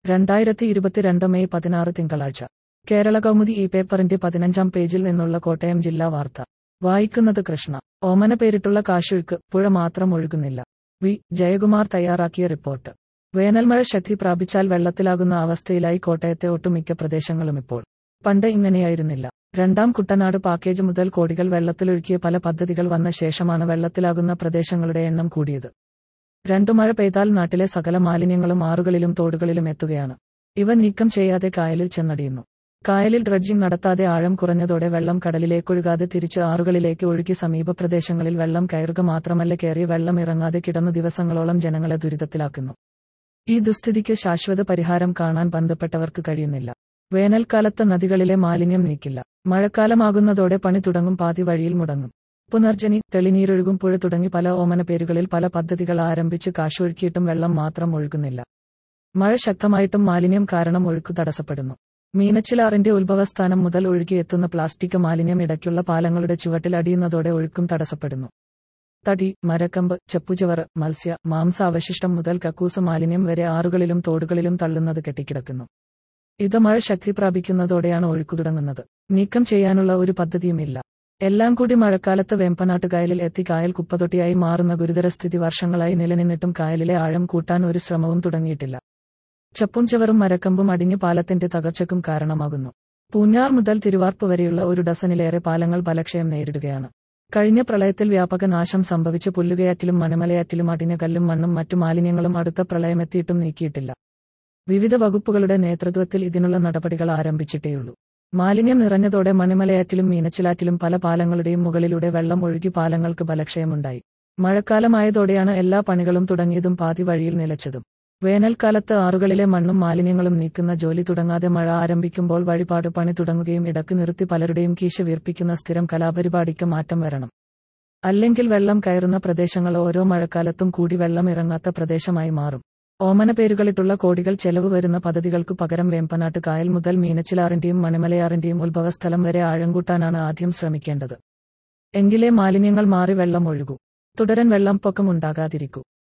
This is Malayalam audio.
രണ്ടായിരത്തി ഇരുപത്തിരണ്ട് മെയ് പതിനാറ് തിങ്കളാഴ്ച കേരള കൗമുദി ഈ പേപ്പറിന്റെ പതിനഞ്ചാം പേജിൽ നിന്നുള്ള കോട്ടയം ജില്ലാ വാർത്ത വായിക്കുന്നത് കൃഷ്ണ ഓമന പേരിട്ടുള്ള കാശൊഴുക്ക് പുഴ മാത്രം ഒഴുകുന്നില്ല വി ജയകുമാർ തയ്യാറാക്കിയ റിപ്പോർട്ട് വേനൽമഴ ശക്തി പ്രാപിച്ചാൽ വെള്ളത്തിലാകുന്ന അവസ്ഥയിലായി കോട്ടയത്തെ ഒട്ടുമിക്ക പ്രദേശങ്ങളും ഇപ്പോൾ പണ്ട് ഇങ്ങനെയായിരുന്നില്ല രണ്ടാം കുട്ടനാട് പാക്കേജ് മുതൽ കോടികൾ വെള്ളത്തിലൊഴുക്കിയ പല പദ്ധതികൾ വന്ന ശേഷമാണ് വെള്ളത്തിലാകുന്ന പ്രദേശങ്ങളുടെ എണ്ണം കൂടിയത് രണ്ടു മഴ പെയ്താൽ നാട്ടിലെ സകല മാലിന്യങ്ങളും ആറുകളിലും തോടുകളിലും എത്തുകയാണ് ഇവ നീക്കം ചെയ്യാതെ കായലിൽ ചെന്നടിയുന്നു കായലിൽ ഡ്രഡ്ജിംഗ് നടത്താതെ ആഴം കുറഞ്ഞതോടെ വെള്ളം കടലിലേക്കൊഴുകാതെ തിരിച്ച് ആറുകളിലേക്ക് ഒഴുകി സമീപ പ്രദേശങ്ങളിൽ വെള്ളം കയറുക മാത്രമല്ല കയറിയ വെള്ളം ഇറങ്ങാതെ കിടന്നു ദിവസങ്ങളോളം ജനങ്ങളെ ദുരിതത്തിലാക്കുന്നു ഈ ദുസ്ഥിതിക്ക് ശാശ്വത പരിഹാരം കാണാൻ ബന്ധപ്പെട്ടവർക്ക് കഴിയുന്നില്ല വേനൽക്കാലത്ത് നദികളിലെ മാലിന്യം നീക്കില്ല മഴക്കാലമാകുന്നതോടെ പണി തുടങ്ങും പാതി വഴിയിൽ മുടങ്ങും പുനർജനി തെളിനീരൊഴുകും പുഴ തുടങ്ങി പല ഓമന പേരുകളിൽ പല പദ്ധതികൾ ആരംഭിച്ച് കാശൊഴുക്കിയിട്ടും വെള്ളം മാത്രം ഒഴുകുന്നില്ല മഴ ശക്തമായിട്ടും മാലിന്യം കാരണം ഒഴുക്ക് തടസ്സപ്പെടുന്നു മീനച്ചിലാറിന്റെ ഉത്ഭവസ്ഥാനം മുതൽ ഒഴുകിയെത്തുന്ന പ്ലാസ്റ്റിക് മാലിന്യം ഇടയ്ക്കുള്ള പാലങ്ങളുടെ ചുവട്ടിൽ അടിയുന്നതോടെ ഒഴുക്കും തടസ്സപ്പെടുന്നു തടി മരക്കമ്പ് ചെപ്പുചവറ് മത്സ്യ മാംസ അവശിഷ്ടം മുതൽ കക്കൂസ മാലിന്യം വരെ ആറുകളിലും തോടുകളിലും തള്ളുന്നത് കെട്ടിക്കിടക്കുന്നു ഇത് മഴ ശക്തി പ്രാപിക്കുന്നതോടെയാണ് ഒഴുക്കു തുടങ്ങുന്നത് നീക്കം ചെയ്യാനുള്ള ഒരു പദ്ധതിയുമില്ല എല്ലാം കൂടി മഴക്കാലത്ത് വേമ്പനാട്ട് കായലിൽ എത്തി കായൽ കുപ്പതൊട്ടിയായി മാറുന്ന ഗുരുതര സ്ഥിതി വർഷങ്ങളായി നിലനിന്നിട്ടും കായലിലെ ആഴം കൂട്ടാൻ ഒരു ശ്രമവും തുടങ്ങിയിട്ടില്ല ചപ്പും ചവറും മരക്കമ്പും അടിഞ്ഞ് പാലത്തിന്റെ തകർച്ചയ്ക്കും കാരണമാകുന്നു പൂഞ്ഞാർ മുതൽ തിരുവാർപ്പ് വരെയുള്ള ഒരു ഡസനിലേറെ പാലങ്ങൾ ബലക്ഷയം നേരിടുകയാണ് കഴിഞ്ഞ പ്രളയത്തിൽ വ്യാപക നാശം സംഭവിച്ച പുല്ലുകയാറ്റിലും മണമലയാറ്റിലും അടിഞ്ഞ കല്ലും മണ്ണും മറ്റു മാലിന്യങ്ങളും അടുത്ത പ്രളയമെത്തിയിട്ടും നീക്കിയിട്ടില്ല വിവിധ വകുപ്പുകളുടെ നേതൃത്വത്തിൽ ഇതിനുള്ള നടപടികൾ ആരംഭിച്ചിട്ടേയുള്ളൂ മാലിന്യം നിറഞ്ഞതോടെ മണിമലയാറ്റിലും മീനച്ചിലാറ്റിലും പല പാലങ്ങളുടെയും മുകളിലൂടെ വെള്ളം ഒഴുകി പാലങ്ങൾക്ക് ബലക്ഷയമുണ്ടായി മഴക്കാലമായതോടെയാണ് എല്ലാ പണികളും തുടങ്ങിയതും പാതി വഴിയിൽ നിലച്ചതും വേനൽക്കാലത്ത് ആറുകളിലെ മണ്ണും മാലിന്യങ്ങളും നീക്കുന്ന ജോലി തുടങ്ങാതെ മഴ ആരംഭിക്കുമ്പോൾ വഴിപാട് പണി തുടങ്ങുകയും ഇടക്ക് നിർത്തി പലരുടെയും കീശ വീർപ്പിക്കുന്ന സ്ഥിരം കലാപരിപാടിക്ക് മാറ്റം വരണം അല്ലെങ്കിൽ വെള്ളം കയറുന്ന പ്രദേശങ്ങൾ ഓരോ മഴക്കാലത്തും കൂടി വെള്ളം ഇറങ്ങാത്ത പ്രദേശമായി മാറും ഓമന പേരുകളിട്ടുള്ള കോടികൾ ചെലവ് വരുന്ന പദ്ധതികൾക്കു പകരം വേമ്പനാട്ട് കായൽ മുതൽ മീനച്ചിലാറിന്റെയും മണിമലയാറിന്റെയും ഉത്ഭവസ്ഥലം വരെ ആഴം കൂട്ടാനാണ് ആദ്യം ശ്രമിക്കേണ്ടത് എങ്കിലേ മാലിന്യങ്ങൾ മാറി വെള്ളം ഒഴുകൂ തുടരൻ വെള്ളം പൊക്കം ഉണ്ടാകാതിരിക്കൂ